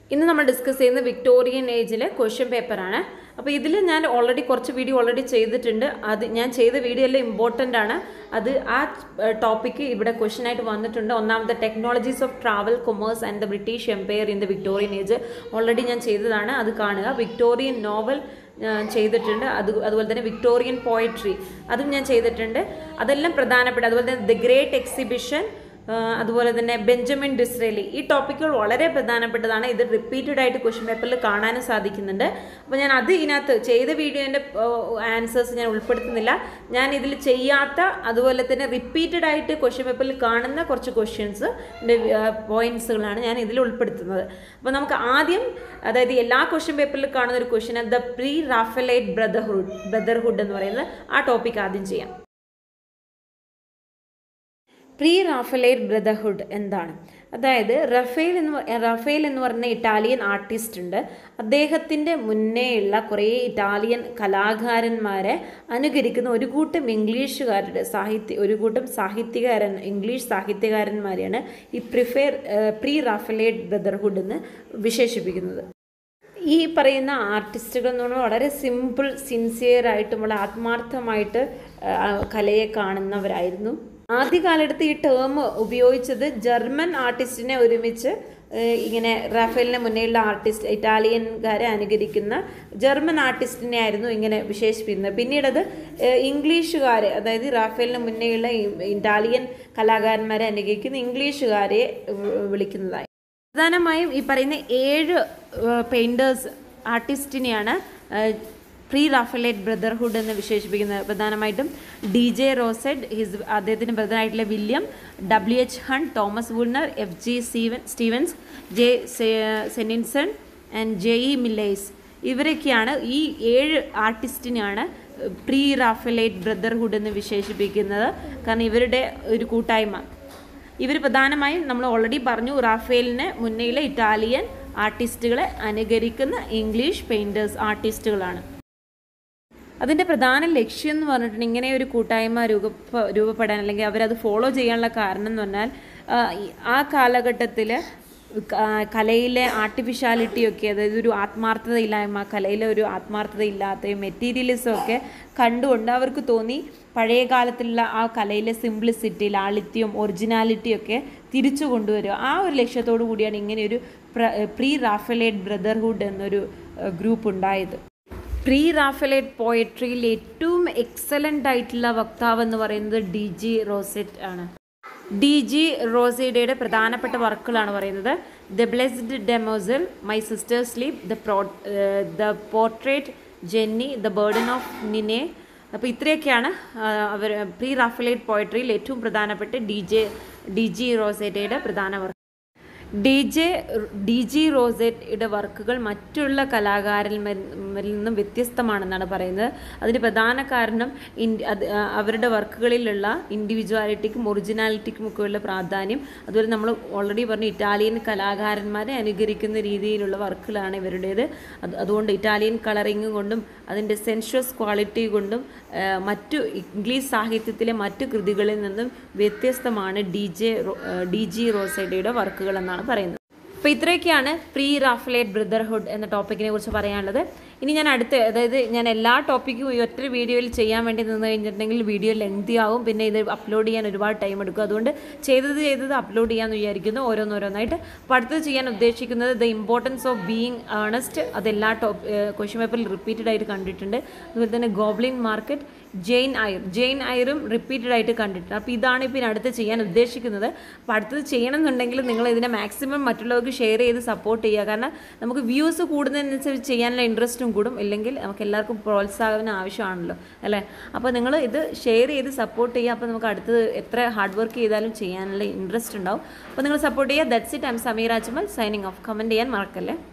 ഇന്ന് നമ്മൾ ഡിസ്കസ് ചെയ്യുന്നത് വിക്ടോറിയൻ ഏജിലെ ക്വസ്റ്റ്യൻ പേപ്പറാണ് അപ്പോൾ ഇതിൽ ഞാൻ ഓൾറെഡി കുറച്ച് വീഡിയോ ഓൾറെഡി ചെയ്തിട്ടുണ്ട് അത് ഞാൻ ചെയ്ത വീഡിയോ എല്ലാം ഇമ്പോർട്ടൻ്റ് ആണ് അത് ആ ടോപ്പിക്ക് ഇവിടെ ക്വസ്റ്റ്യൻ ആയിട്ട് വന്നിട്ടുണ്ട് ഒന്നാമത്തെ technologies of travel commerce and the British empire in the Victorian age already ഞാൻ ചെയ്തതാണ് അത് കാണുക വിക്ടോറിയൻ നോവൽ ഞാൻ ചെയ്തിട്ടുണ്ട് അത് അതുപോലെ തന്നെ വിക്ടോറിയൻ പോയട്രി അതും ഞാൻ ചെയ്തിട്ടുണ്ട് അതെല്ലാം പ്രധാനപ്പെട്ട അതുപോലെ തന്നെ ദ ഗ്രേറ്റ് എക്സിബിഷൻ അതുപോലെ തന്നെ ബെഞ്ചമിൻ ഡിസ്രേലി ഈ ടോപ്പിക്കുകൾ വളരെ പ്രധാനപ്പെട്ടതാണ് ഇത് റിപ്പീറ്റഡ് ആയിട്ട് ക്വസ്റ്റ്യൻ പേപ്പറിൽ കാണാനും സാധിക്കുന്നുണ്ട് അപ്പോൾ ഞാൻ അത് ഇതിനകത്ത് ചെയ്ത വീഡിയോൻ്റെ ആൻസേഴ്സ് ഞാൻ ഉൾപ്പെടുത്തുന്നില്ല ഞാൻ ഇതിൽ ചെയ്യാത്ത അതുപോലെ തന്നെ റിപ്പീറ്റഡ് ആയിട്ട് ക്വസ്റ്റ്യൻ പേപ്പറിൽ കാണുന്ന കുറച്ച് ക്വസ്റ്റ്യൻസ് പോയിന്റ്സുകളാണ് ഞാൻ ഇതിൽ ഉൾപ്പെടുത്തുന്നത് അപ്പോൾ നമുക്ക് ആദ്യം അതായത് എല്ലാ ക്വസ്റ്റ്യൻ പേപ്പറിൽ കാണുന്ന ഒരു question the pre Raphaelite brotherhood brotherhood എന്ന് പറയുന്നത് ആ ടോപ്പിക് ആദ്യം ചെയ്യാം പ്രീ റാഫലൈറ്റ് ബ്രദർഹുഡ് എന്താണ് അതായത് റഫേൽ എന്ന് പ- റഫേൽ എന്ന് പറയുന്ന ഇറ്റാലിയൻ ആർട്ടിസ്റ്റ് ഉണ്ട് അദ്ദേഹത്തിൻ്റെ മുന്നേയുള്ള കുറേ ഇറ്റാലിയൻ കലാകാരന്മാരെ അനുകരിക്കുന്ന ഒരു കൂട്ടം ഇംഗ്ലീഷുകാരുടെ സാഹിത്യ ഒരു കൂട്ടം സാഹിത്യകാരൻ ഇംഗ്ലീഷ് സാഹിത്യകാരന്മാരെയാണ് ഈ പ്രിഫെയർ പ്രീ റാഫലൈറ്റ് ബ്രദർഹുഡ് എന്ന് വിശേഷിപ്പിക്കുന്നത് ഈ പറയുന്ന ആർട്ടിസ്റ്റുകൾ എന്ന് പറഞ്ഞാൽ വളരെ സിമ്പിൾ സിൻസിയർ ആയിട്ടും വളരെ ആത്മാർത്ഥമായിട്ട് ആ, കലയെ കാണുന്നവരായിരുന്നു ആദ്യകാലത്ത് ഈ ടേം ഉപയോഗിച്ചത് ജർമ്മൻ ആർട്ടിസ്റ്റിനെ ഒരുമിച്ച് ഏഹ്, ഇങ്ങനെ റാഫേലിന് മുന്നേയുള്ള ആർട്ടിസ്റ്റ് ഇറ്റാലിയൻകാരെ അനുകരിക്കുന്ന ജർമ്മൻ ആർട്ടിസ്റ്റിനെ ആയിരുന്നു ഇങ്ങനെ വിശേഷിപ്പിക്കുന്നത് പിന്നീടത് ഏഹ്, ഇംഗ്ലീഷുകാരെ അതായത് റാഫേലിന് മുന്നേയുള്ള ഈ ഇറ്റാലിയൻ കലാകാരന്മാരെ അനുകരിക്കുന്ന ഇംഗ്ലീഷുകാരെ വി- വിളിക്കുന്നതായി പ്രധാനമായും ഈ പറയുന്ന ഏഴ് പെയിൻറ്റേഴ്സ് ആർട്ടിസ്റ്റിനെയാണ് പ്രീ റാഫലേറ്റ് ബ്രദർഹുഡ് എന്ന് വിശേഷിപ്പിക്കുന്നത് പ്രധാനമായിട്ടും ഡി ജെ റോസെഡ് ഹിസ് അദ്ദേഹത്തിന് ബ്രദറായിട്ടുള്ള William W H Hunt Thomas Woolner F G Stephen Stephens J സെനിൻസൺ ആൻഡ് ജെ ഇ മില്ലേസ് ഇവരൊക്കെയാണ് ഈ ഏഴ് ആർട്ടിസ്റ്റിനെയാണ് പ്രീ റാഫലേറ്റ് ബ്രദർഹുഡ് എന്ന് വിശേഷിപ്പിക്കുന്നത് കാരണം ഇവരുടെ ഒരു കൂട്ടായ്മ ഇവർ പ്രധാനമായും നമ്മൾ ഓൾറെഡി പറഞ്ഞു റാഫേലിന് മുന്നേയിലെ ഇറ്റാലിയൻ ആർട്ടിസ്റ്റുകളെ അനുകരിക്കുന്ന ഇംഗ്ലീഷ് പെയിൻറ്റേഴ്സ് ആർട്ടിസ്റ്റുകളാണ് അതിൻ്റെ പ്രധാന ലക്ഷ്യം എന്ന് പറഞ്ഞിട്ടുണ്ടെങ്കിൽ ഇങ്ങനെ ഒരു കൂട്ടായ്മ രൂപ രൂപപ്പെടാൻ അല്ലെങ്കിൽ അവരത് ഫോളോ ചെയ്യാനുള്ള കാരണം എന്ന് പറഞ്ഞാൽ ആ, ഈ- ആ കാലഘട്ടത്തിൽ കലയിലെ ആർട്ടിഫിഷ്യാലിറ്റി ഒക്കെ അതായത് ഒരു ആത്മാർത്ഥതയില്ലായ്മ കലയിലെ ഒരു ആത്മാർത്ഥത ഇല്ലാത്ത മെറ്റീരിയലിസം ഒക്കെ കണ്ടുകൊണ്ട് അവർക്ക് തോന്നി പഴയ കാലത്തിലുള്ള ആ കലയിലെ സിംപ്ലിസിറ്റി ലാളിത്യം ഒറിജിനാലിറ്റി ഒക്കെ തിരിച്ചു കൊണ്ടുവരിക ആ ഒരു ലക്ഷ്യത്തോടു കൂടിയാണ് ഇങ്ങനെ ഒരു പ്രീ റാഫലേറ്റ് ബ്രദർഹുഡ് എന്നൊരു ഗ്രൂപ്പ് ഉണ്ടായത് പ്രീ റാഫലേറ്റ് പോയട്രിയിൽ ഏറ്റവും എക്സലൻ്റ് ആയിട്ടുള്ള വക്താവ് എന്ന് പറയുന്നത് ഡി ജി റോസെറ്റ് ആണ് ഡി ജി റോസേഡയുടെ പ്രധാനപ്പെട്ട വർക്കുകളാണ് പറയുന്നത് the blessed damozel my sister sleep the പ്രോ the portrait Jenny the burden of Nineveh അപ്പോൾ ഇത്രയൊക്കെയാണ് അവർ പ്രീ റാഫലേറ്റ് പോയട്രിയിൽ ഏറ്റവും പ്രധാനപ്പെട്ട ഡി ജെ ഡി ജി റോസേറ്റയുടെ പ്രധാന വർക്ക് ഡി ജെ ഡി ജി റോസെറ്റയുടെ വർക്കുകൾ മറ്റുള്ള കലാകാരന്മാരിൽ നിന്നും വ്യത്യസ്തമാണെന്നാണ് പറയുന്നത് അതിന് പ്രധാന കാരണം ഇൻ അത് ആ, അവരുടെ വർക്കുകളിലുള്ള ഇൻഡിവിജ്വാലിറ്റിക്കും ഒറിജിനാലിറ്റിക്കും ഒക്കെയുള്ള പ്രാധാന്യം അതുപോലെ നമ്മൾ ഓൾറെഡി പറഞ്ഞു ഇറ്റാലിയൻ കലാകാരന്മാരെ അനുകരിക്കുന്ന രീതിയിലുള്ള വർക്കുകളാണ് ഇവരുടേത് അത് അതുകൊണ്ട് ഇറ്റാലിയൻ കളറിങ് കൊണ്ടും അതിൻ്റെ സെൻഷ്വസ് ക്വാളിറ്റി കൊണ്ടും ആ, മറ്റു ഇംഗ്ലീഷ് സാഹിത്യത്തിലെ മറ്റു കൃതികളിൽ നിന്നും വ്യത്യസ്തമാണ് ഡി ജെ ഡി ജി റോസൈഡയുടെ വർക്കുകൾ എന്നാണ് പറയുന്നത് അപ്പോൾ ഇത്രയൊക്കെയാണ് പ്രീ റാഫലേറ്റ് ബ്രദർഹുഡ് എന്ന ടോപ്പിക്കിനെ കുറിച്ച് പറയാനുള്ളത് ഇനി ഞാൻ അടുത്ത അതായത് ഞാൻ എല്ലാ ടോപ്പിക്കും ഈ ഒറ്റ വീഡിയോയിൽ ചെയ്യാൻ വേണ്ടി നിന്ന് കഴിഞ്ഞിട്ടുണ്ടെങ്കിൽ വീഡിയോ ലെങ്തി ആവും പിന്നെ ഇത് അപ്ലോഡ് ചെയ്യാൻ ഒരുപാട് ടൈം എടുക്കും അതുകൊണ്ട് ചെയ്തത് ചെയ്തത് അപ്ലോഡ് ചെയ്യാമെന്ന് വിചാരിക്കുന്നു ഓരോന്നോരോന്നായിട്ട് അപ്പോൾ അടുത്തത് ചെയ്യാൻ ഉദ്ദേശിക്കുന്നത് the importance of being Earnest അത് എല്ലാ ടോപ്പ് ക്വസ്റ്റ്യൻ പേപ്പറിൽ റിപ്പീറ്റഡ് ആയിട്ട് കണ്ടിട്ടുണ്ട് അതുപോലെ തന്നെ goblin market Jane Eyre Jane അയറും റിപ്പീറ്റഡ് ആയിട്ട് കണ്ടിട്ടുണ്ട് അപ്പോൾ ഇതാണ് ഇപ്പോൾ ഇനി അടുത്ത് ചെയ്യാൻ ഉദ്ദേശിക്കുന്നത് അപ്പോൾ അടുത്തത് ചെയ്യണമെന്നുണ്ടെങ്കിൽ നിങ്ങൾ ഇതിനെ മാക്സിമം മറ്റുള്ളവർക്ക് ഷെയർ ചെയ്ത് സപ്പോർട്ട് ചെയ്യുക കാരണം നമുക്ക് വ്യൂസ് കൂടുന്നതിനനുസരിച്ച് ചെയ്യാനുള്ള ഇൻട്രസ്റ്റും കൂടും ഇല്ലെങ്കിൽ നമുക്ക് എല്ലാവർക്കും പ്രോത്സാഹനം ആവശ്യമാണല്ലോ അല്ലേ അപ്പോൾ നിങ്ങൾ ഇത് ഷെയർ ചെയ്ത് സപ്പോർട്ട് ചെയ്യുക അപ്പോൾ നമുക്ക് അടുത്തത് എത്ര ഹാർഡ് വർക്ക് ചെയ്താലും ചെയ്യാനുള്ള ഇൻട്രസ്റ്റ് ഉണ്ടാവും അപ്പോൾ നിങ്ങൾ സപ്പോർട്ട് ചെയ്യുക that's it I'm Sameer Ajmal signing off comment ചെയ്യാൻ മറക്കല്ലേ